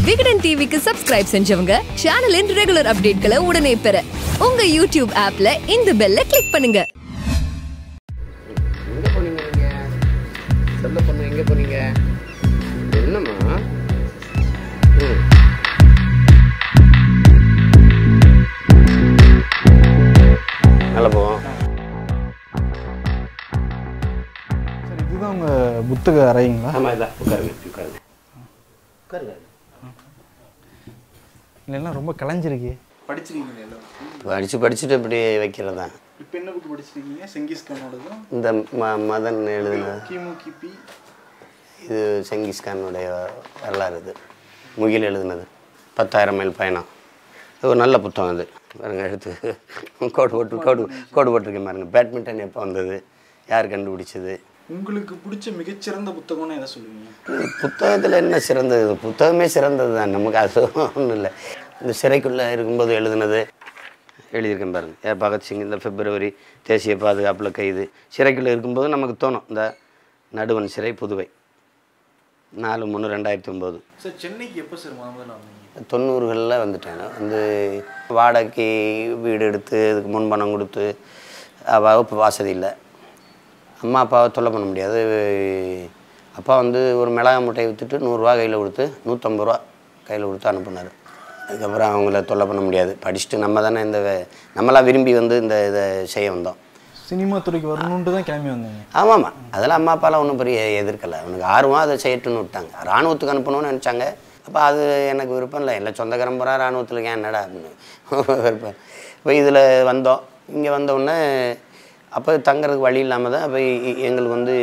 விகடன் டிவிக்கு சப்ஸ்கிரைப் செஞ்சவங்க சேனலின் ரெகுலர் அப்டேட்களை உடனே பெற உங்க யூடியூப் ஆப்ல இந்த பெல்ல கிளிக் பண்ணுங்க எங்கே போனீங்க நீங்கள் சொல்ல பொண்ணு எங்கே போனீங்க என்னம்மா ம் நல்லா போவோம் சார் இதுதான் உங்கள் புத்தக அறைங்களா ஆமாம் இதான் உட்காருங்க உட்காருங்க உட்காருங்க இல்லைன்னா ரொம்ப கலைஞ்சிருக்கு படிச்சிருக்கீங்க எல்லாம் படித்து படிச்சுட்டு இப்படி வைக்கிறது தான் இப்போ என்ன புக் படிச்சிருக்கீங்க செங்கிஸ் கானோடதும் இந்த ம மதன் எழுதின கிமு கிபி இது செங்கிஸ்கானுடைய வரலாறு இது முகில் எழுதினது பத்தாயிரம் மைல் பயணம் இது ஒரு நல்ல புத்தகம் இது பாருங்க எடுத்து கோடு போட்டு கோடு கோடு போட்டிருக்கேன் பாருங்க பேட்மிண்டன் எப்போ வந்தது யார் கண்டுபிடிச்சது உங்களுக்கு பிடிச்ச மிகச்சிறந்த புத்தகம்னு எதை சொல்லுவீங்க புத்தகத்தில் என்ன சிறந்தது புத்தகமே சிறந்தது தான் நமக்கு அது ஒன்றும் இல்லை இந்த சிறைக்குள்ளே இருக்கும்போது எழுதுனது எழுதியிருக்கேன் பாருங்க ஏ பகத்சிங் இந்த பிப்ரவரி தேசிய பாதுகாப்பில் கைது சிறைக்குள்ளே இருக்கும்போது நமக்கு தோணும் இந்த நடுவன் சிறை புதுவை நாலு மூணு ரெண்டாயிரத்தி ஒம்பது சார் சென்னைக்கு எப்போ சார் முத முதல்ல வந்தீங்க தொண்ணூறுகளில் வந்துட்டேன் நான். வந்து வாடகைக்கு வீடு எடுத்து இதுக்கு முன்பணம் கொடுத்து அஹ் வகுப்பு வசதி இல்லை அம்மா அப்பாவை தொல்லை பண்ண முடியாது அப்பா வந்து ஒரு மிளகா முட்டையை விற்றுட்டு நூறுரூவா கையில் கொடுத்து நூற்றம்பது ரூபா கையில் கொடுத்து அனுப்புனார் அதுக்கப்புறம் அவங்கள தொல்லை பண்ண முடியாது படிச்சுட்டு நம்ம தானே இந்த வே- நம்மளாம் விரும்பி வந்து இந்த இதை செய்ய வந்தோம் சினிமா துறைக்கு வரணுன்ட்டு தான் கிளம்பி வந்தீங்க ஆமாம்மா அதெல்லாம் அம்மா அப்பாலாம் ஒன்றும் பெரிய எதிர்க்கலை அவனுக்கு ஆர்வம் அதை செய்யட்டும்னு விட்டாங்க இராணுவத்துக்கு அனுப்பணும்னு நினச்சாங்க அப்போ அது எனக்கு விருப்பம் இல்லை இல்லை சொந்தக்காரன் போகிறா இராணுவத்தில் ஏன் என்னடா அப்படின்னு விருப்பம் இப்போ இதில் வந்தோம் இங்கே வந்தோடனே அப்போ தங்குறதுக்கு வழி இல்லாமல் தான் அப்போ எங்களுக்கு வந்து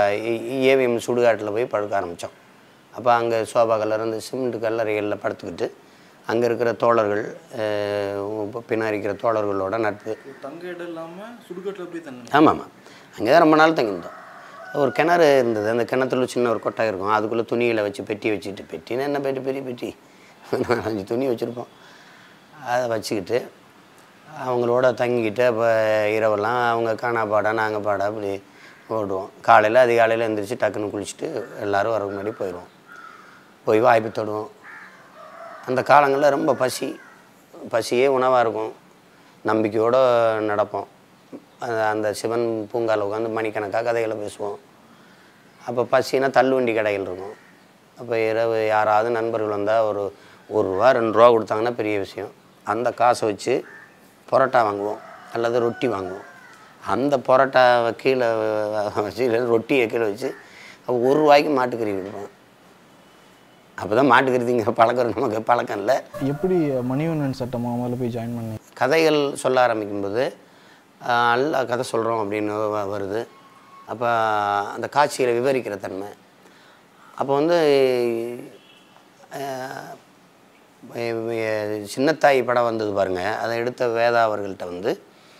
ஏவிஎம் சுடுகாட்டில் போய் படுக்க ஆரம்பித்தோம் அப்போ அங்கே சோபா கல்லர் அந்த சிமெண்ட் கல்லறைகளில் படுத்துக்கிட்டு அங்கே இருக்கிற தோழர்கள் அஹ், பின்னாடி இருக்கிற தோழர்களோட நட்பு தங்க இடம் இல்லாமல் சுடுகாட்டில் போய் தங்க ஆமாம் ஆமாம் அங்கே தான் ரொம்ப நாள் தங்கியிருந்தோம் ஒரு கிணறு இருந்தது அந்த கிணத்துல சின்ன ஒரு கொட்டை இருக்கும் அதுக்குள்ளே துணிகளை வச்சு பெட்டி வச்சுக்கிட்டு பெட்டினா என்ன பெட்டி பெரிய பெட்டி நாலஞ்சு துணி வச்சுருப்போம் அதை வச்சுக்கிட்டு அவங்களோட தங்கிக்கிட்டு அப்போ இரவெல்லாம் அவங்க காணா பாட நாங்கள் பாட அப்படி ஓடுவோம் காலையில் அதிகாலையில் எழுந்திரிச்சு டக்குன்னு குளிச்சுட்டு எல்லோரும் வரக்கு முன்னாடி போயிடுவோம் போய் வாய்ப்பு தொடுவோம் அந்த காலங்களில் ரொம்ப பசி பசியே உணவாக இருக்கும் நம்பிக்கையோடு நடப்போம் அந்த அந்த சிவன் பூங்கால உட்காந்து மணிக்கணக்காக கதைகளை பேசுவோம் அப்போ பசினா தள்ளுவண்டி கடைகள் இருக்கும் அப்போ இரவு யாராவது நண்பர்கள் வந்தால் ஒரு ஒரு ரூபா ரெண்டு ரூபா கொடுத்தாங்கன்னா பெரிய விஷயம் அந்த காசை வச்சு பரோட்டா வாங்குவோம் அல்லது ரொட்டி வாங்குவோம் அந்த பரோட்டாவை கீழே வச்சு இல்லை ரொட்டியை கீழே வச்சு அப்ப ஒரு ரூபாய்க்கு மாட்டுக்கறி கொடுப்போம் அப்போ தான் மாட்டுக்கறி பழக்கம் நமக்கு பழக்கம் இல்லை எப்படி மணிவண்ணன் சட்டம் முதல்ல போய் ஜாயின் பண்ணீங்க கதைகள் சொல்ல ஆரம்பிக்கும்போது ஆஹ், நல்லா கதை சொல்கிறோம் அப்படின்னு வ- வருது அப்போ அந்த காட்சிகளை விவரிக்கிற தன்மை அப்போ வந்து ஆஹ், எ- எ- சின்னத்தாய் படம் வந்தது பாருங்கள் அதை எடுத்த வேதா அவர்கள்ட்ட வந்து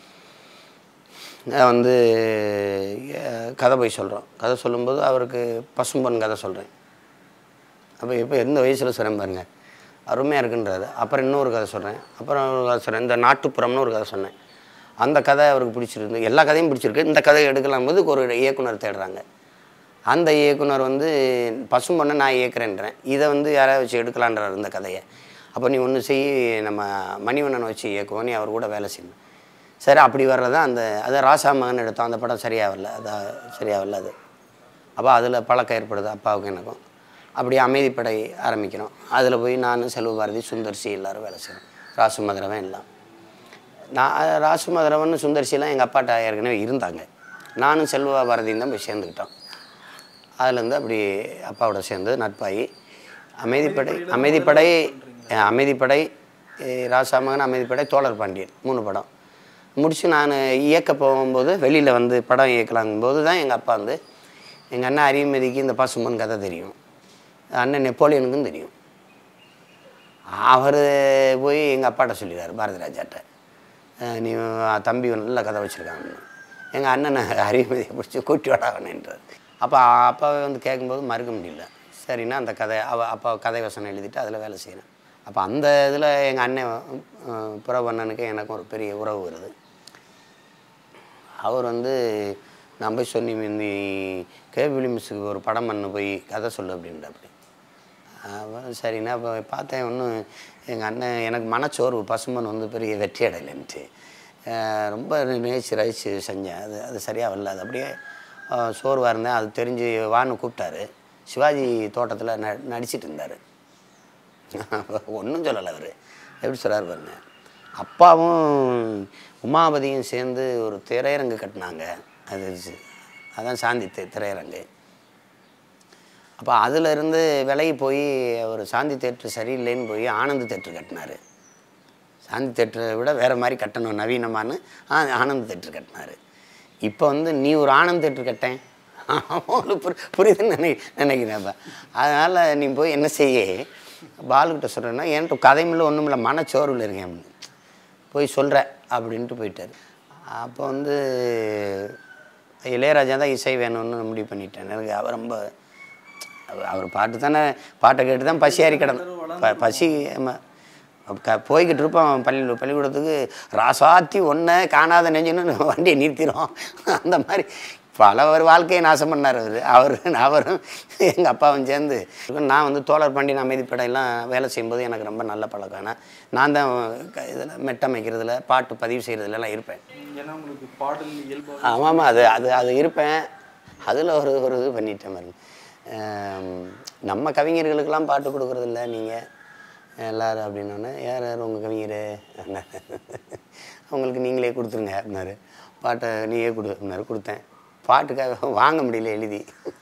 நான் வந்து அஹ், கதை போய் சொல்கிறோம் கதை சொல்லும்போது அவருக்கு பசும்பொன் கதை சொல்கிறேன் அப்போ இப்போ எந்த வயசில் சொல்கிறேன் பாருங்க அருமையாக இருக்குன்றாரு அப்புறம் இன்னொரு கதை சொல்கிறேன் அப்புறம் ஒரு கதை சொல்கிறேன் இந்த நாட்டுப்புறம்னு ஒரு கதை சொன்னேன் அந்த கதை அவருக்கு பிடிச்சிருந்து எல்லா கதையும் பிடிச்சிருக்கு இந்த கதையை எடுக்கலாம் போது ஒரு இயக்குனர் தேடுறாங்க அந்த இயக்குனர் வந்து பசும்பொண்ணை நான் இயக்குறேன்றேன் இதை வந்து யாராவது வச்சு எடுக்கலான்றார் இந்த கதையை அப்போ நீ ஒன்று செய் நம்ம மணிவண்ணனை வச்சு இயக்குவோம் நீ அவர் கூட வேலை செய்யணும் சரி அப்படி வர்றது அந்த அதை ராசா மகன் எடுத்தோம் அந்த படம் சரியாக வரல அதான் சரியாக வரல அது அப்போ அதில் பழக்கம் ஏற்படுது அப்பாவுக்கும் எனக்கும் அப்படி அமைதிப்படை ஆரம்பிக்கிறோம் அதில் போய் நான் செல்வபாரதி சுந்தர்சி எல்லாரும் வேலை செய்கிறோம் ராசு மதுரவன் எல்லாம் நான் ராசு மதுரவன் சுந்தர்சிலாம் எங்கள் அப்பாட்ட ஏற்கனவே இருந்தாங்க நானும் செல்வ பாரதியும் தான் போய் சேர்ந்துக்கிட்டோம் அதுலேருந்து அப்படி அப்பாவோட சேர்ந்து நட்பாகி அமைதிப்படை அமைதிப்படை அஹ், அமைதிப்படை அஹ், ராசா மகன் அமைதிப்படை தோழர் பாண்டியன் மூணு படம் முடித்து நான் இயக்க போகும்போது வெளியில் வந்து படம் இயக்கலாங்கும்போது தான் எங்கள் அப்பா வந்து எங்கள் அண்ணன் அறிவுமதிக்கு இந்த பசும்பொன் கதை தெரியும் அண்ணன் நெப்போலியனுக்கும் தெரியும் அவர் போய் எங்கள் அப்பாட்ட சொல்லிடுறாரு பாரதி ராஜாட்ட அஹ் நீ தம்பி நல்ல கதை வச்சுருக்காங்கன்னு எங்கள் அண்ணனை அறிவுமதியை பிடிச்சி கூட்டி விடாவனேன்றார் அப்போ அப்பாவை வந்து கேட்கும்போது மறுக்க முடியல சரின்னா அந்த கதை அவ அப்பா கதை வசனம் எழுதிட்டு அதில் வேலை செய்கிறேன் அப்போ அந்த இதில் எங்கள் அண்ணன் அஹ், புறவண்ணனுக்கு எனக்கும் ஒரு பெரிய உறவு வருது அவர் வந்து நான் போய் சொன்னி நீ கே வில்லியம்ஸுக்கு ஒரு படம் பண்ண போய் கதை சொல்லு அப்படின்றாப்படி அவன் சரிண்ணா அப்போ பார்த்தேன் ஒன்றும் எங்கள் அண்ணன் எனக்கு மனச்சோர்வு பசும்பன் வந்து பெரிய வெற்றி அடையலைன்ட்டு அஹ் ரொம்ப நேசி ரசித்து செஞ்சேன் அது அது சரியாக வரல அது அப்படியே அஹ் சோர்வாக இருந்தேன் அது தெரிஞ்சு வான்னு கூப்பிட்டாரு சிவாஜி தோட்டத்தில் ந நடிச்சிட்டு இருந்தார் ஒன்றும் சொல்லலை அவர் எப்படி சொல்கிறார் பாருங்க அப்பாவும் உமாபதியும் சேர்ந்து ஒரு திரையரங்கு கட்டினாங்க அது சி- அதான் சாந்தி தி- திரையரங்கு அப்போ அதிலிருந்து விலகி போய் அவர் சாந்தி தேட்ரு சரியில்லைன்னு போய் ஆனந்த் தேட்ரு கட்டினார் சாந்தி தேட்டரை விட வேறு மாதிரி கட்டணும் நவீனமானு ஆ ஆனந்த் தேட்ரு கட்டினார் இப்போ வந்து நீ ஒரு ஆனந்த் தேட்ரு கட்டேன் அவங்களுக்கு புரி புரியுதுன்னு நினை நினைக்கிறேன் அப்போ அதனால் நீ போய் என்ன செய்ய பாலுக்கிட்ட சொல்கிறேன்னா என்கிட்ட கதைமில்ல ஒன்றும் இல்லை மனச்சோர்வில் இருக்கேன் அப்படின்னு. போய் சொல்கிறேன் அப்படின்ட்டு போயிட்டார் அப்போ வந்து இளையராஜா தான் இசை வேணும்னு முடிவு பண்ணிட்டேன் எனக்கு அவர் ரொம்ப அவர் அவர் பாட்டு தானே பாட்டை கேட்டு தான் பசியாரி கிடந்தேன் ப பசி ஆமா. க போய்கிட்டு இருப்போம் பள்ளி பள்ளிக்கூடத்துக்கு ராசாத்தி ஒன்றை காணாத நெஞ்சுன்னு வண்டியை நிறுத்திடும் அந்த மாதிரி பல ஒரு வாழ்க்கையை நாசம் பண்ணார் அவர் அவர் அவரும் எங்கள் அப்பாவும் சேர்ந்து நான் வந்து தோழர் பாண்டியன் அமைதிப்படை எல்லாம் வேலை செய்யும்போது எனக்கு ரொம்ப நல்ல பழக்கம் ஏன்னா நான் தான் இதில் மெட்டமைக்கிறதுல பாட்டு பதிவு செய்கிறதுலலாம் இருப்பேன் ஏன்னா உங்களுக்கு பாடல் இயல்பு ஆமாம் அது அது அது இருப்பேன் அதில் ஒரு ஒரு இது பண்ணிட்டேன் பாருங்க ஆம், நம்ம கவிஞர்களுக்கெல்லாம் பாட்டு கொடுக்குறதில்ல நீங்கள் எல்லாரும் அப்படின்னோடனே யார் யார் உங்கள் கவிஞர் அவங்களுக்கு நீங்களே கொடுத்துருங்க அப்படின்னாரு பாட்டை நீயே கொடு அப்படின்னாரு கொடுத்தேன் பாட்டுக்காக வாங்க முடியல எழுதி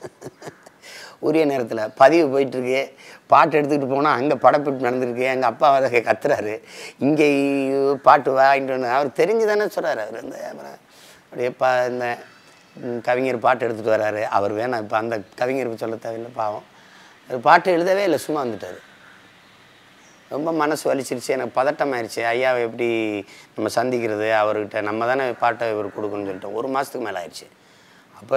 உரிய நேரத்தில் பதிவு போயிட்டுருக்கு பாட்டு எடுத்துக்கிட்டு போனால் அங்கே படப்பிடிப்பு நடந்திருக்கு எங்கள் அப்பா அதை கத்துறாரு இங்கே பாட்டு வாங்கிட்டு வந்து அவர் தெரிஞ்சு தானே சொல்கிறாரு அவர் இந்த அப்புறம் அப்படியே பா இந்த ம், கவிஞர் பாட்டு எடுத்துகிட்டு வராரு அவர் வேணாம் இப்போ அந்த கவிஞருக்கு சொல்ல தேவையில்லை பாவம் அவர் பாட்டு எழுதவே இல்லை சும்மா வந்துட்டார் ரொம்ப மனசு வலிச்சிருச்சு எனக்கு பதட்டம் ஆயிடுச்சு ஐயாவை எப்படி நம்ம சந்திக்கிறது அவர்கிட்ட நம்ம தானே பாட்டை இவர் கொடுக்கணும்னு சொல்லிட்டு ஒரு மாதத்துக்கு மேலே ஆயிடுச்சு அப்போ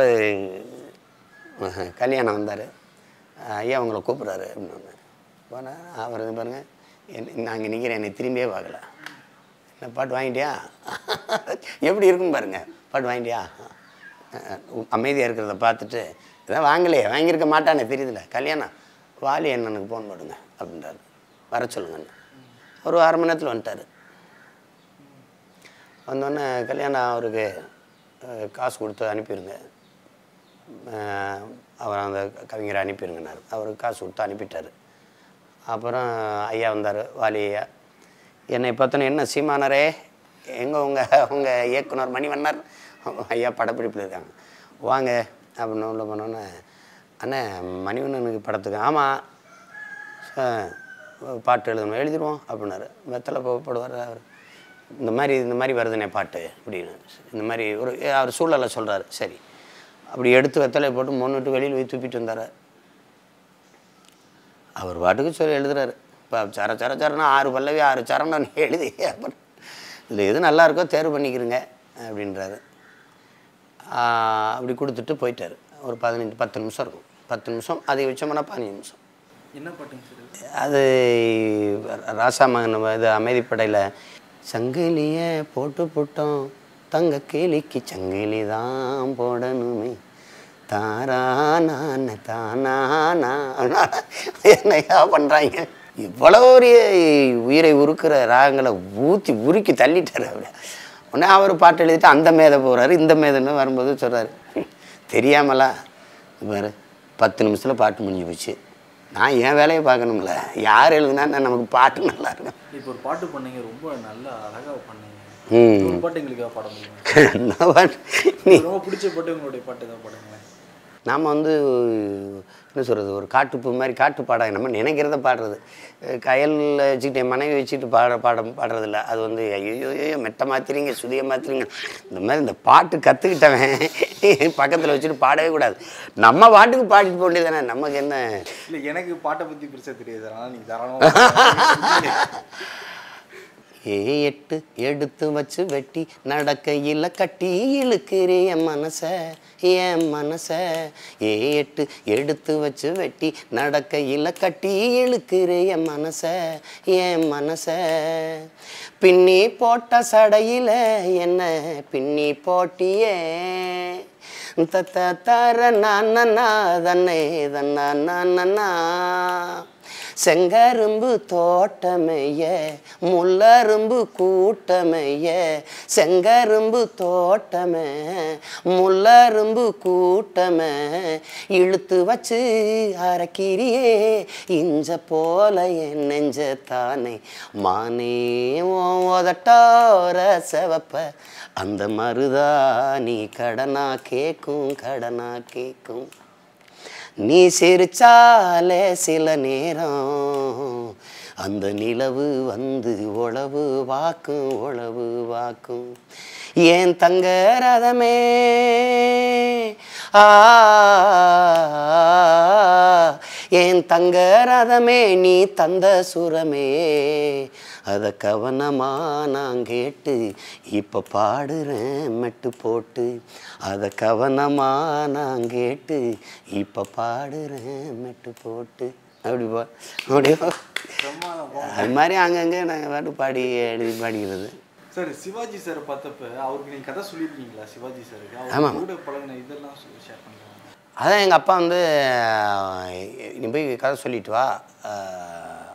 கல்யாணம் வந்தார் ஐயா உங்களை கூப்பிட்றாரு அப்படின்னு போனால் அவர் இது பாருங்க என் நாங்கள் நிற்கிறேன் என்னை திரும்பியே பார்க்கல என்ன பாட்டு வாங்கிட்டியா எப்படி இருக்கும் பாருங்க பாட்டு வாங்கிட்டியா அமைதியாக இருக்கிறத பார்த்துட்டு இதான் வாங்கலையே வாங்கியிருக்க மாட்டானே தெரியுதுல கல்யாணம் வாலி அண்ணனுக்கு ஃபோன் போடுங்க அப்படின்றாரு வர சொல்லுங்கன்னு ஒரு அரை மணி நேரத்தில் வந்துட்டார் வந்தோடனே கல்யாணம் அவருக்கு அஹ், காசு கொடுத்து அனுப்பிடுங்க அஹ், அவர் அந்த கவிஞரை அனுப்பிடுங்கன்னாரு அவருக்கு காசு கொடுத்து அனுப்பிட்டார் அப்புறம் ஐயா வந்தார் வாலி ஐயா என்னை பார்த்தோன்னே என்ன சீமானரே எங்கே உங்கள் உங்கள் இயக்குனர் மணிவண்ணர் ஐயா படப்பிடிப்பில் இருக்காங்க வாங்க அப்படின்னு உள்ள போனோன்னே அண்ணே மணிவண்ணனுக்கு படத்துக்கு ஆமாம் பாட்டு எழுதணும் எழுதிடுவோம் அப்படின்னாரு வெத்தலை போடுவார் அவர் இந்த மாதிரி இந்த மாதிரி வருதுனே பாட்டு அப்படின்னு இந்த மாதிரி ஒரு அவர் சூழலை சொல்கிறாரு சரி அப்படி எடுத்து வெத்தலை போட்டு முன்னிட்டு வெளியில் போய் துப்பிட்டு வந்தார் அவர் பாட்டுக்கு சொல்லி எழுதுறாரு இப்போ சர சர சரணம் ஆறு பல்லவி ஆறு சரணம் எழுதி அப்புறம் இதில் எது நல்லா இருக்கோ தேர்வு பண்ணிக்கிறங்க அப்படின்றாரு ஆஹ் அப்படி கொடுத்துட்டு போயிட்டார் ஒரு பதினஞ்சு பத்து நிமிஷம் இருக்கும் பத்து நிமிஷம் அதிகபட்சமான பதினஞ்சு நிமிஷம் என்ன பாட்டுங்க சார் இது? அது ராசா மகன் இது அமைதிப்படையில் சங்கிலிய போட்டு போட்டோம் தங்க கேலிக்கு சங்கிலி தான் போடணுமே தாரா நான் தானா என்னையா பண்ணுறாங்க இவ்வளோ ஒரு உயிரை உருக்குற ராகங்களை ஊற்றி உருக்கி தள்ளிட்டார் அப்படி உடனே அவர் பாட்டு எழுதிட்டு அந்த மேதை போகிறாரு இந்த மேதைன்னு வரும்போது சொல்கிறாரு தெரியாமலா பாரு பத்து நிமிஷத்தில் பாட்டு முடிஞ்சு போச்சு நான் என் வேலையை பார்க்கணும்ல யார் எழுதுனா நமக்கு பாட்டு நல்லா இருக்கும் இப்போ ஒரு பாட்டு பண்ணீங்க ரொம்ப நல்லா அழகா பண்ணீங்க ம் ஒரு பாட்டு எங்களுக்காக பாட முடியுமா என்ன பாட்டு நீ ரொம்ப பிடிச்ச பாட்டு உங்களுடைய பாட்டு ஏதாவது பாடுங்களேன் நாம் வந்து என்ன சொல்கிறது ஒரு காட்டுப்பு மாதிரி காட்டு பாட நம்ம நினைக்கிறத பாடுறது கயலில் வச்சுக்கிட்டு என் மனைவி வச்சுக்கிட்டு பாட பாட பாடுறதில்ல அது வந்து ஐயோ ஐயோ மெட்டை மாத்திரீங்க சுதியை மாத்திரீங்க இந்த மாதிரி இந்த பாட்டு கற்றுக்கிட்டவன் பக்கத்தில் வச்சுட்டு பாடவே கூடாது நம்ம பாட்டுக்கு பாடிட்டு போக வேண்டியதானே நமக்கு என்ன இல்லை எனக்கு பாட்டை பற்றி பெருசாக தெரியாது அதனால் நீங்கள் தாராளமாக ஏ எட்டு எடுத்து வச்சு வெட்டி நடக்கையில் கட்டி இழுக்கிறே என் மனச என் மனச ஏ எட்டு எடுத்து வச்சு வெட்டி நடக்கையில் கட்டி இழுக்கிறே என் மனச என் மனச பின்னி போட்ட சடையில என்ன பின்னி போட்டியே தத்த தர நானா தன்னை தன்னா நானா செங்கரும்பு தோட்டமைய முள்ளரும்பு கூட்டமைய செங்கரும்பு தோட்டமே முள்ளரும்பு கூட்டமே இழுத்து வச்சு அரைக்கிறியே இஞ்ச போல என் நெஞ்ச தானே மானே உன் உதட்டோர செவப்ப அந்த மருதா நீ கடனா கேக்கும் கடனா கேக்கும் நீ சிரிச்சாலே சில நேரம் அந்த நிலவு வந்து உழவு வாக்கும் உழவு வாக்கும் ஏன் தங்க ரதமே ஆ ஏன் தங்க ரதமே நீ தந்த சுரமே அதை கவனமா நான் கேட்டு இப்போ பாடுறேன் மெட்டு போட்டு அதை கவனமா நான் கேட்டு இப்போ பாடுறேன் மெட்டு போட்டு அப்படி போ அப்படியே அது மாதிரி அங்கங்கே நாங்கள் பாட்டு பாடி எழுதி பாடிக்கிறது சார் சிவாஜி சார் பார்த்தப்ப அவருக்கு நீங்க கதை சொல்லியிருக்கீங்களா சிவாஜி சாருக்கு ஆமாம். அவர் கூட பழகின இதெல்லாம் ஷேர் பண்ணுறாங்க அதான் எங்கள் அப்பா வந்து அஹ், நீ போய் கதை சொல்லிட்டு வா அஹ்,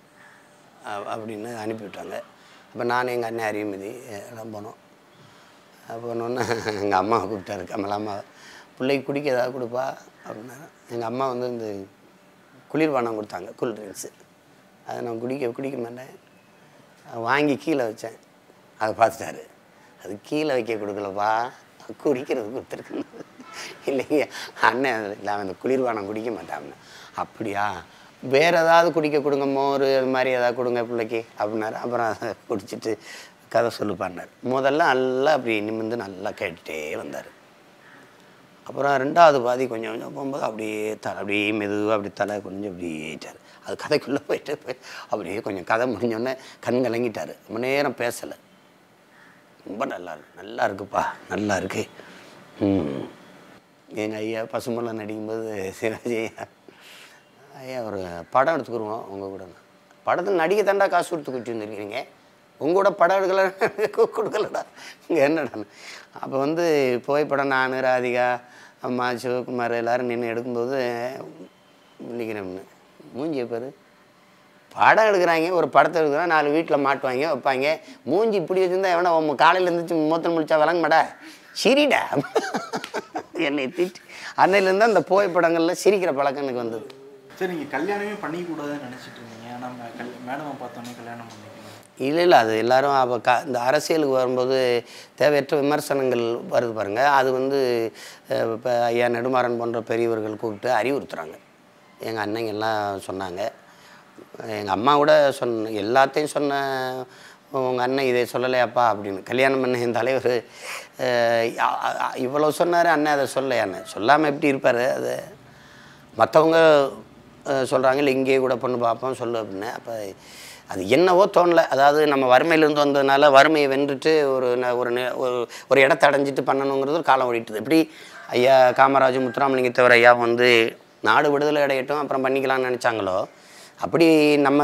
அ- அப்படின்னு அனுப்பிவிட்டாங்க அப்போ நான் எங்கள் அண்ணன் அறிவுமதி எல்லாம் போனோம் போனோன்னே எங்கள் அம்மாவை கூப்பிட்டாரு கமலாம்மா பிள்ளைக்கு குடிக்க ஏதாவது கொடுப்பா அப்படின்னாரு எங்கள் அம்மா வந்து இந்த குளிர்பானம் கொடுத்தாங்க கூல் ட்ரிங்க்ஸு அதை நான் குடிக்க குடிக்க மாட்டேன் அதை வாங்கி கீழே வச்சேன் அதை பார்த்துட்டாரு அது கீழே வைக்க கொடுக்கலப்பா குடிக்கிறது கொடுத்துருக்கு இல்லைங்க அண்ணன் இல்லை அவன் இந்த குளிர்பானம் குடிக்க மாட்டான் அப்படியா வேறு ஏதாவது குடிக்க கொடுங்க மோர் அது மாதிரி ஏதாவது கொடுங்க பிள்ளைக்கு அப்படின்னாரு அப்புறம் அதை குடிச்சிட்டு கதை சொல்லுப்பான்னார் முதல்ல நல்லா அப்படி நிமிர்ந்து நல்லா கேட்டுட்டே வந்தார் அப்புறம் ரெண்டாவது பாதி கொஞ்சம் கொஞ்சம் போகும்போது அப்படியே தலை அப்படியே மெதுவாக அப்படி தலை கொஞ்சம் அப்படியே ஏறிட்டார் அது கதைக்குள்ளே போயிட்டு போய் அப்படியே கொஞ்சம் கதை முடிஞ்சோடனே கண் கலங்கிட்டார் ரொம்ப நேரம் பேசலை ரொம்ப நல்லா இருக்கு நல்லா இருக்குப்பா நல்லா இருக்கு ம் எங்கள் ஐயா பசும்பொல்ல நடிக்கும்போது சிவாஜி ஐயா, ஐயா ஒரு படம் எடுத்துக்கிருவோம் உங்கள் கூட படத்தில் நடிக்க தாண்டா காசு கொடுத்து கூட்டி வந்துருக்கிறீங்க உங்க கூட படம் எடுக்கல கொடுக்கலடா இங்கே என்னடா அப்போ வந்து புகைப்படம் நான் ராதிகா அம்மா சிவகுமார் எல்லாரும் நின்று எடுக்கும்போது நிற்கிறேன் மூஞ்சிய பேர் படம் எடுக்கிறாங்க ஒரு படத்தை எடுக்கிறாங்க நாலு வீட்டில் மாட்டுவாங்க வைப்பாங்க மூஞ்சி இப்படி வச்சுருந்தா எவனா உன் காலையில் இருந்துச்சு மூத்தல் முடிச்சா விளங்க மாடா சிரிடா என்னை திட்டு அன்னையிலேருந்து அந்த புகைப்படங்களில் சிரிக்கிற பழக்கம் எனக்கு வந்தது சரி நீங்க கல்யாணமே பண்ணிக்க கூடாதுன்னு நினைச்சிட்டு இருந்தீங்க ஆனா கல் மேடமை பார்த்தோன்னே கல்யாணம் பண்ணிக்கணும் இல்லை இல்லை அது எல்லாரும் அப்போ க இந்த அரசியலுக்கு வரும்போது தேவையற்ற விமர்சனங்கள் வருது பாருங்கள் அது வந்து இப்போ ஐயா நெடுமாறன் போன்ற பெரியவர்கள் கூப்பிட்டு அறிவுறுத்துறாங்க எங்கள் அண்ணங்க எல்லாம் சொன்னாங்க எங்கள் அம்மா கூட சொன்ன எல்லாத்தையும் சொன்ன உங்கள் அண்ணன் இதை சொல்லலையாப்பா அப்படின்னு கல்யாணம் பண்ண என் தலைவர் அஹ், அ- அ- இவ்வளோ சொன்னார் அண்ணன் அதை சொல்லலையாண்ணே சொல்லாமல் எப்படி இருப்பார் அது மற்றவங்க சொல்கிறாங்க இல்லை இங்கேயே கூட பொண்ணு பார்ப்போம் சொல்லு அப்படின்னு அப்போ அது என்னவோ தோணல அதாவது நம்ம வறுமையிலேருந்து வந்ததுனால வறுமையை வென்றுட்டு ஒரு ந- ஒரு நி- ஒரு ஒரு இடத்த அடைஞ்சிட்டு பண்ணணுங்கிறது ஒரு காலம் ஓடிட்டுது எப்படி ஐயா காமராஜ் முத்துராமலிங்கத்தவர் ஐயா வந்து நாடு விடுதலை அடையட்டும் அப்புறம் பண்ணிக்கலாம்னு நினச்சாங்களோ அப்படி நம்ம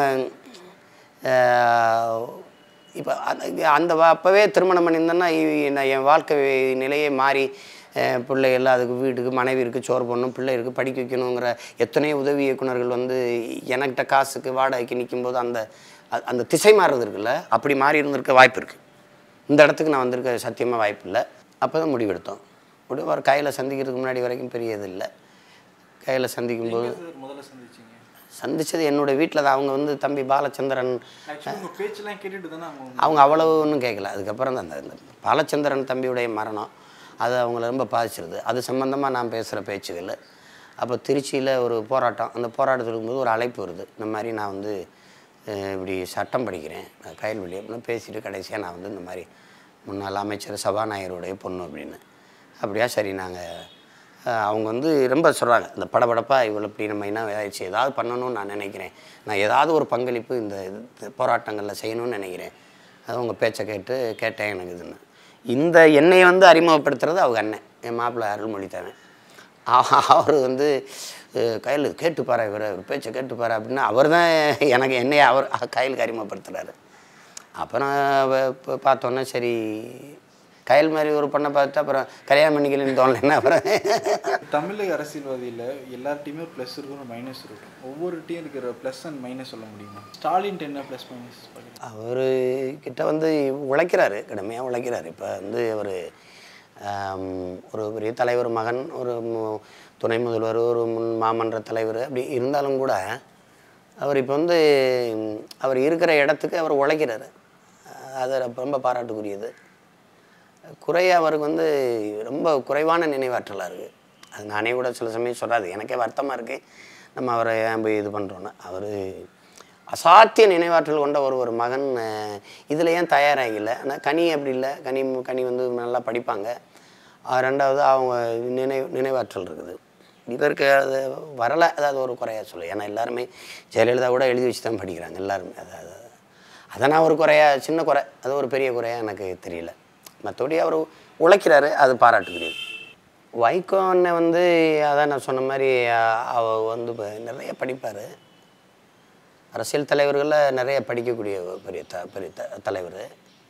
இப்போ அந்த வ- அப்போவே திருமணம் பண்ணியிருந்தேன்னா இ- நான் என் வாழ்க்கை நிலையே மாறி அஹ், பிள்ளைகள் அதுக்கு வீட்டுக்கு மனைவி இருக்குது சோறு போடணும் பிள்ளை இருக்குது படிக்க வைக்கணுங்கிற எத்தனையோ உதவி இயக்குனர்கள் வந்து எனக்கிட்ட காசுக்கு வாடகைக்கு நிற்கும்போது அந்த அ- அந்த திசை மாறுறது இருக்குல்ல அப்படி மாறி இருந்திருக்க வாய்ப்பு இருக்குது இந்த இடத்துக்கு நான் வந்திருக்க சத்தியமாக வாய்ப்பு இல்லை அப்போ தான் முடிவெடுத்தோம் முடிவு ஒரு கையில் சந்திக்கிறதுக்கு முன்னாடி வரைக்கும் பெரிய இது இல்லை கையில் சந்திக்கும்போது சார் முதல்ல சந்திச்சீங்க சந்திச்சது என்னோட வீட்டில் தான் அவங்க வந்து தம்பி பாலச்சந்திரன் ஆக்சுவலி உங்க பேச்செல்லாம் கேட்டுட்டு தானே அவங்க வந்து- அவங்க அவ்வளவு ஒன்றும் கேட்கல அதுக்கப்புறம் தான் அந்த இந்த பாலச்சந்திரன் தம்பியுடைய மரணம் அது அவங்கள ரொம்ப பாதிச்சிருது அது சம்மந்தமாக நான் பேசுகிற பேச்சுகள் அப்போ திருச்சியில் ஒரு போராட்டம் அந்த போராட்டத்தில் இருக்கும்போது ஒரு அழைப்பு வருது இந்த மாதிரி நான் வந்து அஹ், இப்படி சட்டம் படிக்கிறேன் நான் கயல்வெளி அப்படின்னு பேசிட்டு கடைசியாக நான் வந்து இந்த மாதிரி முன்னாள் அமைச்சர் சபாநாயகருடைய பொண்ணு அப்படின்னு அப்படியா சரி நாங்கள் அவங்க வந்து ரொம்ப சொல்கிறாங்க இந்த படபடப்பாக இவ்வளோ இப்படி நம்ம என்ன ஏதாச்சும் ஏதாவது பண்ணணும்னு நான் நினைக்கிறேன் நான் ஏதாவது ஒரு பங்களிப்பு இந்த இது- போராட்டங்களில் செய்யணும்னு நினைக்கிறேன் அது உங்கள் பேச்சை கேட்டு கேட்டேன் எனக்கு இதுன்னு இந்த என்னை வந்து அறிமுகப்படுத்துறது அவங்க அண்ணன் என் மாப்பிள்ளை அருள்மொழி தவன் அவர் வந்து கையில் கேட்டுப்பாரு இவர் பேச்சை கேட்டுப்பாரு அப்படின்னு அவர் தான் எனக்கு என்னைய அவர் கையிலுக்கு அறிமுகப்படுத்துகிறாரு அப்புறம் வ- ப- பார்த்தோன்னே சரி கயல் மாதிரி ஒரு பொண்ணை பார்த்து அப்புறம் கல்யாணம் பண்ணிக்கலன்னு தோணலைன்னா அப்புறம் தமிழக அரசியல்வாதியில் எல்லார்ட்டையுமே ப்ளஸ் இருக்கும் ஒரு மைனஸ் இருக்கும் ஒவ்வொரு டீம் இருக்கிற ப்ளஸ் அண்ட் மைனஸ் சொல்ல முடியுமா ஸ்டாலின் என்ன ப்ளஸ் மைனஸ் அவர் கிட்ட வந்து உழைக்கிறாரு கடுமையாக உழைக்கிறாரு இப்போ வந்து அவர் ஒரு பெரிய தலைவர் மகன் ஒரு மு- துணை முதல்வர் ஒரு முன் மாமன்ற தலைவர் அப்படி இருந்தாலும் கூட அவர் இப்போ வந்து ம், அவர் இருக்கிற இடத்துக்கு அவர் உழைக்கிறாரு அது ரொம்ப பாராட்டுக்குரியது குறைய அவருக்கு வந்து ரொம்ப குறைவான நினைவாற்றலாக இருக்குது அது நானே கூட சில சமயம் சொல்லாது எனக்கே வருத்தமாக இருக்குது நம்ம அவரை ஏன் போய் இது பண்ணுறோன்னு அவர் அசாத்திய நினைவாற்றல் கொண்ட ஒரு ஒரு மகன் இதில் ஏன் தயாராகல ஆனால் கனி அப்படி இல்லை கனி கனி வந்து நல்லா படிப்பாங்க ஆஹ் ரெண்டாவது அவங்க நினை நினைவாற்றல் இருக்குது இதற்கு அது வரலை அதாவது ஒரு குறையா சொல்லு ஏன்னா எல்லாருமே ஜெயலலிதா கூட எழுதி வச்சு தான் படிக்கிறாங்க எல்லாருமே அதாவது அதை நான் ஒரு குறையா சின்ன குறை அது ஒரு பெரிய குறையா எனக்கு தெரியல மற்றபடி அவர் உழைக்கிறாரு அது பாராட்டுக்குரியது வைகோ அண்ணன் வந்து அதான் நான் சொன்ன மாதிரி அவ வந்து இப்ப நிறைய படிப்பார் அரசியல் தலைவர்களில் நிறைய படிக்கக்கூடிய ஒரு பெரிய த பெரிய த தலைவர்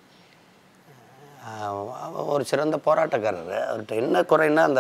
ஒரு சிறந்த போராட்டக்காரர் அவர்கிட்ட என்ன குறைன்னா அந்த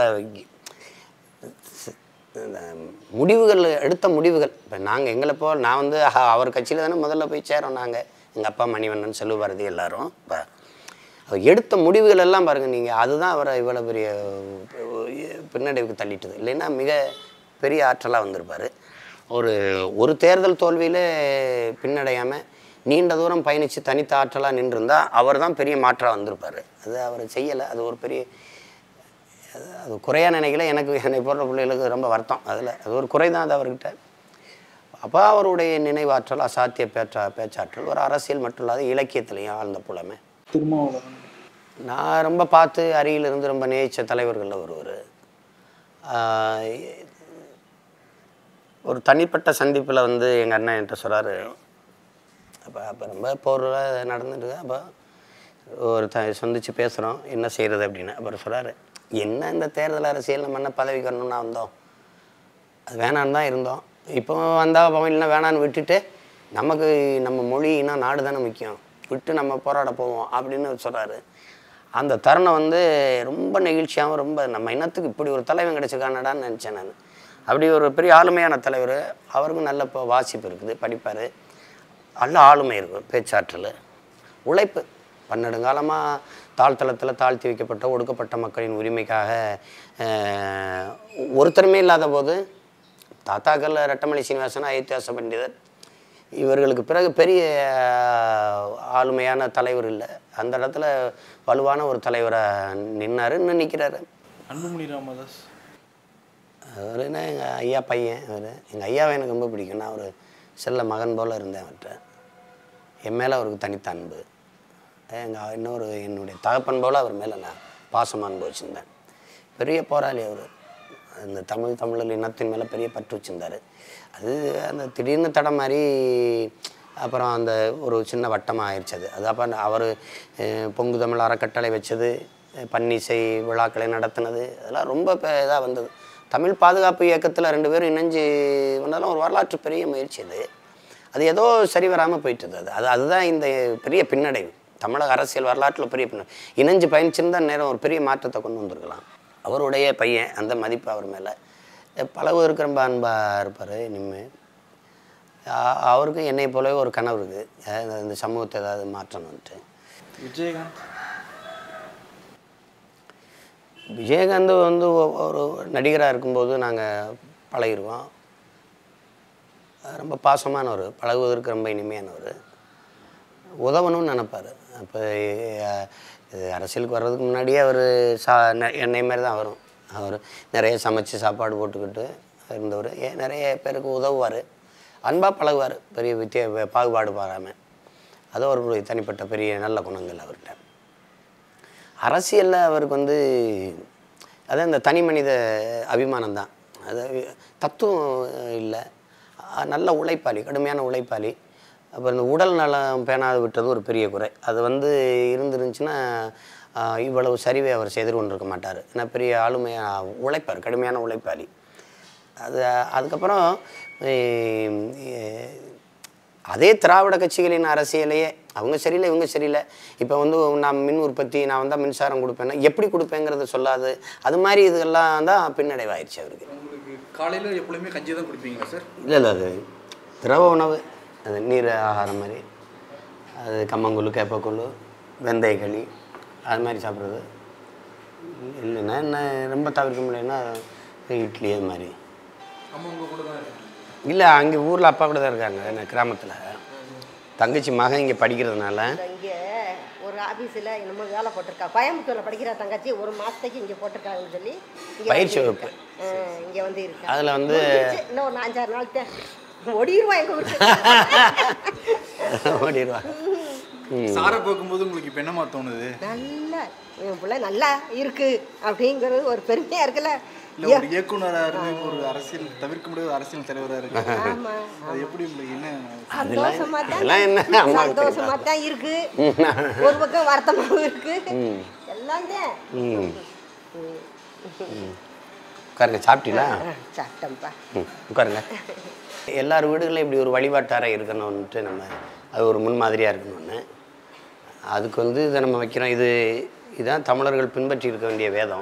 இந்த முடிவுகள் எடுத்த முடிவுகள் இப்போ நாங்கள் எங்களை போ நான் வந்து அஹ், அவர் கட்சியில் தானே முதல்ல போய் சேரோம் நாங்கள் எங்கள் அப்பா மணிவண்ணன் செல்வபாரதி எல்லாரும் இப்போ அவர் எடுத்த முடிவுகள் எல்லாம் பாருங்கள் நீங்கள் அதுதான் அவரை இவ்வளோ பெரிய பின்னடைவுக்கு தள்ளிட்டது இல்லைன்னா மிக பெரிய ஆற்றலாக வந்திருப்பார் ஒரு ஒரு தேர்தல் தோல்வியில் பின்னடையாமல் நீண்ட தூரம் பயணித்து தனித்த ஆற்றலாக நின்றுருந்தா அவர் தான் பெரிய மாற்றாக வந்திருப்பார் அது அவர் செய்யலை அது ஒரு பெரிய அது அது குறையாக நினைக்கல எனக்கு என்னை போடுற பிள்ளைகளுக்கு ரொம்ப வருத்தம் அதில் அது ஒரு குறை தான் அது அவர்கிட்ட அப்போ அவருடைய நினைவாற்றல் அசாத்திய பேச்சா பேச்சாற்றல் ஒரு அரசியல் மட்டும் இல்லாத இலக்கியத்திலையும் ஆழ்ந்த புலமை திருமாவளவன் நான் ரொம்ப பார்த்து அருகிலிருந்து ரொம்ப நேசித்த தலைவர்களில் ஒருவர் ஆஹ் ஒரு தனிப்பட்ட சந்திப்பில் வந்து எங்கள் அண்ணன் என்கிட்ட சொல்கிறாரு அப்போ அப்போ ரொம்ப போரில் நடந்துட்டு அப்போ ஒரு த சந்தித்து பேசுகிறோம் என்ன செய்கிறது அப்படின்னு அப்புறம் சொல்கிறாரு என்ன இந்த தேர்தல் அரசியல் நம்ம என்ன பதவிக்கு வரணும்னா வந்தோம் அது வேணான்னு தான் இருந்தோம் இப்போ வந்தால் பவன் இல்லைன்னா வேணான்னு விட்டுட்டு நமக்கு நம்ம மொழி இனம் நாடு தானே முக்கியம் விட்டு நம்ம போராட போவோம் அப்படின்னு சொல்கிறாரு அந்த தருணம் வந்து ரொம்ப நெகிழ்ச்சியாகவும் ரொம்ப நம்ம இனத்துக்கு இப்படி ஒரு தலைவன் கிடைச்சிருக்கானடான்னு நினச்சேன் நான் அப்படி ஒரு பெரிய ஆளுமையான தலைவர் அவருக்கும் நல்ல இப்போ வாசிப்பு இருக்குது படிப்பார் நல்ல ஆளுமை இருக்கும் பேச்சாற்றல் உழைப்பு பன்னெடுங்காலமாக தாழ்த்தளத்தில் தாழ்த்தி வைக்கப்பட்ட ஒடுக்கப்பட்ட மக்களின் உரிமைக்காக அஹ், ஒருத்தருமே இல்லாத போது தாத்தாக்கள் ரெட்டமலை சீனிவாசன் அயோத்தியாச பண்டிதர் இவர்களுக்கு பிறகு பெரிய அஹ், ஆளுமையான தலைவர் இல்லை அந்த இடத்துல வலுவான ஒரு தலைவராக நின்னாரு இன்னும் நிற்கிறாரு அன்புமணி ராமதாஸ் அவர் என்ன எங்கள் ஐயா பையன் அவர் எங்கள் ஐயாவை எனக்கு ரொம்ப பிடிக்கும் நான் ஒரு செல்ல மகன் போல் இருந்தேன் அவர்கிட்ட என் மேலே அவருக்கு தனித்த அன்பு எங்கள் இன்னொரு என்னுடைய தகப்பன் போல் அவர் மேலே நான் பாசமாக அன்பு வச்சுருந்தேன் பெரிய போராளி அவர் அந்த தமிழ் தமிழர் இனத்தின் மேலே பெரிய பற்று வச்சுருந்தார் அது அந்த திடீர்னு தடம் மாதிரி அப்புறம் அந்த ஒரு சின்ன வட்டமாக ஆயிடுச்சு அது அது அப்போ அவர் பொங்கு தமிழ் அறக்கட்டளை வச்சது அஹ் பன்னிசை விழாக்களை நடத்தினது அதெல்லாம் ரொம்ப இதாக வந்தது தமிழ் பாதுகாப்பு இயக்கத்தில் ரெண்டு பேரும் இணைஞ்சு வந்தாலும் ஒரு வரலாற்று பெரிய முயற்சி அது அது ஏதோ சரி வராமல் போயிட்டது அது அது அதுதான் இந்த பெரிய பின்னடைவு தமிழக அரசியல் வரலாற்றில் பெரிய பின்ன இணைஞ்சு பயணிச்சிருந்தா நேரம் ஒரு பெரிய மாற்றத்தை கொண்டு வந்திருக்கலாம் அவருடைய பையன் அந்த மதிப்பு அவர் மேலே பழகுவதற்கு ரொம்ப அன்பாக இருப்பார் இனிமேல் அ- அவருக்கு என்னை போலவே ஒரு கனவு இருக்குது அதாவது இந்த சமூகத்தை ஏதாவது மாற்றணுன்ட்டு விஜயகாந்த் விஜயகாந்த் வந்து ஒ- ஒரு நடிகராக இருக்கும்போது நாங்கள் பழகிருக்கோம் ரொம்ப பாசமானவர் பழகுவதற்கு ரொம்ப இனிமையானவர் உதவணும்னு நினைப்பார் அப்போ அரசியலுக்கு வர்றதுக்கு முன்னாடியே அவர் சா நெ- என்னை மாதிரி தான் வரும் அவர் நிறைய சமைச்சு சாப்பாடு போட்டுக்கிட்டு இருந்தவர் ஏ நிறைய பேருக்கு உதவுவார் அன்பாக பழகுவார் பெரிய வித்திய பாகுபாடு பாராமல் அது ஒரு தனிப்பட்ட பெரிய நல்ல குணங்கள் அவர்கிட்ட அரசியலில் அவருக்கு வந்து அதான் இந்த தனி மனித அபிமானம் தான் அது தத்துவம் இல்லை அஹ் நல்ல உழைப்பாளி கடுமையான உழைப்பாளி அப்புறம் இந்த உடல் நலம் பேணாது விட்டது ஒரு பெரிய குறை அது வந்து இருந்துருந்துச்சுன்னா அஹ் இவ்வளவு சரிவை அவர் செய்து கொண்டிருக்க மாட்டார் ஏன்னா பெரிய ஆளுமையாக உழைப்பார் கடுமையான உழைப்பாளி அது அதுக்கப்புறம் அதே திராவிட கட்சிகளின் அரசியலையே அவங்க சரியில்லை இவங்க சரியில்லை இப்போ வந்து நான் மின் உற்பத்தி நான் வந்தால் மின்சாரம் கொடுப்பேன்னா எப்படி கொடுப்பேங்கிறத சொல்லாது அது மாதிரி இதெல்லாம் தான் பின்னடைவாயிருச்சு அவருக்கு உங்களுக்கு காலையில் எப்பொழுதுமே கஞ்சி தான் குடிப்பீங்களா சார் இல்லை இல்லை அது திரவ உணவு அது நீர் ஆகாரம் மாதிரி அது கம்மங்கூழ் கேப்பக்கூழ் வெந்தயக்களி அது மாதிரி சாப்பிட்றது இல்லைன்னா என்ன ரொம்ப தவிர்க்க முடியலன்னா இட்லி அது மாதிரி அம்மா உங்கள் கூட தான் இருக்கீங்க இல்லை அங்கே ஊரில் அப்பா கூட தான் இருக்காங்க என்ன கிராமத்தில் தங்கச்சி மகன் இங்கே படிக்கிறதுனால இங்கே ஒரு ஆபீஸில் என்னமோ வேலை போட்டிருக்கா கோயம்புத்தூரில் படிக்கிற தங்கச்சி ஒரு மாதத்துக்கு இங்கே போட்டிருக்காங்கன்னு சொல்லி இங்கே பயிற்சி வகுப்பு இங்கே வந்து இருக்கா அதில் வந்து முடிஞ்சிருச்சு. இன்னும் ஒரு அஞ்சாறு நாள் தான் ஓடிடுவான் எங்கள் ஊருக்கு ஓடிடுவா சாரை பார்க்கும்போது உங்களுக்கு இப்போ என்னமா தோணுது நல்லா என் பிள்ளை நல்லா இருக்கு அப்படிங்கிறது ஒரு பெருமையாக இருக்குல்ல இல்லை ஒரு இயக்குனராக இருந்து ஒரு அரசியல் தவிர்க்க முடியாத அரசியல் தலைவராக இருக்கு ஆமா அது எப்படி உங்களுக்கு என்ன சந்தோஷமா தான் அதெல்லாம் என்ன அம்மா சந்தோஷமா தான் இருக்கு ஒரு பக்கம் வருத்தமாகவும் இருக்கு எல்லாம் தான் ம் உட்காருங்க சாப்பிட்டீங்களா சாப்பிட்டோம்ப்பா ம் உட்காருங்க எல்லார் வீடுகளிலும் இப்படி ஒரு வழிபாட்டு அறை இருக்கணும்ன்ட்டு நம்ம அது ஒரு முன்மாதிரியாக இருக்கணும்னு அதுக்கு வந்து இதை நம்ம வைக்கிறோம் இது இதுதான் தமிழர்கள் பின்பற்றி இருக்க வேண்டிய வேதம்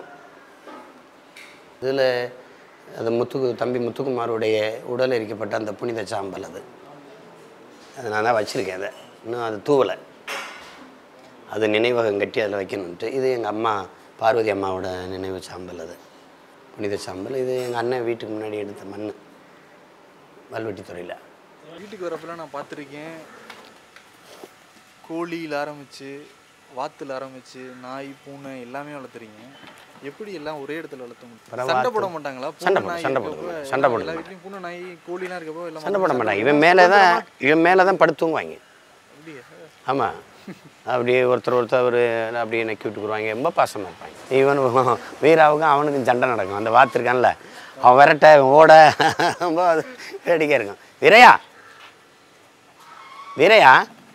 இதில் அது முத்துக்கு தம்பி முத்துக்குமாருடைய உடல் எரிக்கப்பட்ட அந்த புனித சாம்பல் அது அது நான் தான் வச்சுருக்கேன் அதை இன்னும் அது தூவலை அது நினைவகம் கட்டி அதில் வைக்கணுன்ட்டு இது எங்கள் அம்மா பார்வதி அம்மாவோட நினைவு சாம்பல் அது புனித சாம்பல் இது எங்கள் அண்ணன் வீட்டுக்கு முன்னாடி எடுத்த மண் வல்வெட்டித்துறையில் வீட்டுக்கு வரப்பெல்லாம் நான் பார்த்துருக்கேன் கோழியில் ஆரம்பித்து வாத்தில் ஆரம்பித்து நாய் பூனை எல்லாமே வளர்த்துறீங்க எப்படி எல்லாம் ஒரே இடத்துல வளர்த்த முடியும் அப்புறம் சண்டை வாத்து. போட மாட்டாங்களா சண்டை பூனை போட- நாய் சண்டை இருக்கப்போ போடுவாங்க. சண்டை எல்லா போடுவாங்க. வீட்லையும் பூனை நாய் கோழிலாம் இருக்கப்போ எல்லாம் சண்டை போட வந்து மாட்டாங்க இவன் மேலே தான் இவன் மேலே தான் படுத்து தூங்குவாங்க அப்படியா? ஆமாம் அப்படியே ஒருத்தர் ஒருத்தர் ஒரு அப்படியே நக்கி விட்டுக்குருவாங்க ரொம்ப பாசமாக இருப்பாங்க இவனுக்கும் வீராவுக்கும் அவனுக்கும் சண்டை நடக்கும் அந்த வாத்து இருக்கான்ல அவன் விரட்ட இவன் ஓட ரொம்ப அது வேடிக்கையாக இருக்கும் வீரையா வீரையா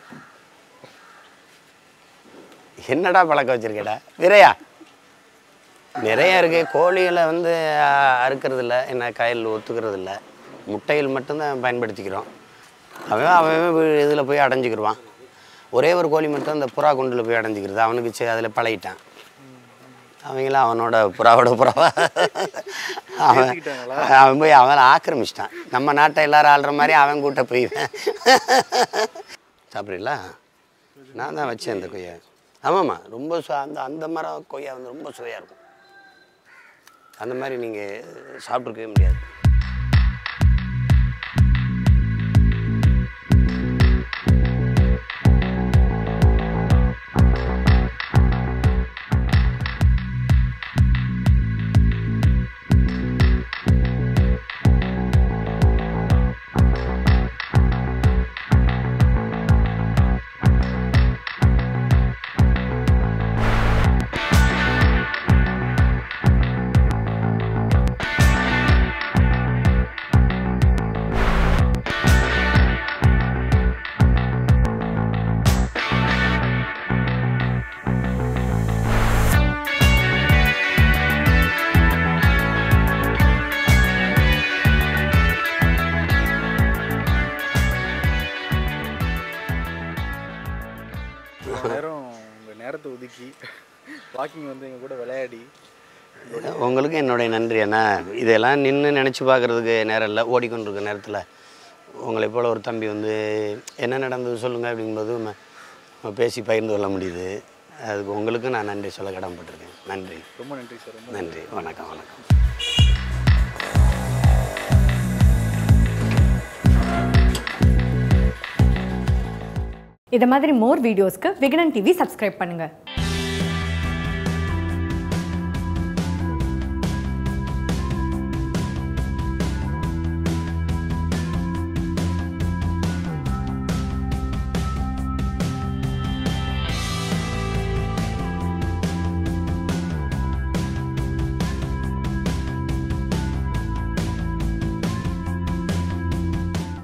என்னடா பழக்கம் வச்சிருக்கேடா வீரையா நிறைய இருக்கு கோழிகளை வந்து அஹ், அறுக்கறது இல்ல என்ன காயல் ஒத்துக்கிறது இல்ல முட்டைகள் மட்டும்தான் பயன்படுத்திக்கிறோம் அவன் அவன் இதில் போய் அடைஞ்சிக்கிருவான் ஒரே ஒரு கோழி மட்டும் அந்த புறா குண்டில் போய் அடைஞ்சிக்கிறது அவனுக்கு சரி அதில் பழகிட்டான் அவங்களாம் அவனோட புறாவோட புறாவா அவன் அவன் போய் அவன் ஆக்கிரமிச்சிட்டான் நம்ம நாட்டை எல்லாரும் ஆள்ற மாதிரி அவன் கூட்ட போய்வேன் சாப்பிட்றீங்களா நான் தான் வச்சேன் அந்த கொய்யா ஆமாம்மா ரொம்ப சு அந்த அந்த மரம் கொய்யா வந்து ரொம்ப சுவையாக இருக்கும் அந்த மாதிரி நீங்கள் சாப்பிட்ருக்கவே முடியாது இவ்வளவு நேரம் உங்கள் நேரத்தை ஒதுக்கி வாக்கிங் வந்து எங்கள் கூட விளையாடி உங்களுக்கு என்னுடைய நன்றி அண்ணா இதெல்லாம் நின்று நினச்சி பார்க்குறதுக்கு நேரம் இல்லை ஓடிக்கொண்டிருக்க நேரத்தில் உங்களை போல் ஒரு தம்பி வந்து என்ன நடந்தது சொல்லுங்கள் அப்படிங்கும்போது ம- ம- பேசி பகிர்ந்து கொள்ள முடியுது அதுக்கு உங்களுக்கு நான் நன்றி சொல்ல கடமைப்பட்டிருக்கேன் நன்றி ரொம்ப நன்றி சார் ரொம்ப நன்றி வணக்கம் வணக்கம் இதை மாதிரி மோர் வீடியோஸ்க்கு விகடன் டிவி சப்ஸ்கிரைப் பண்ணுங்கள்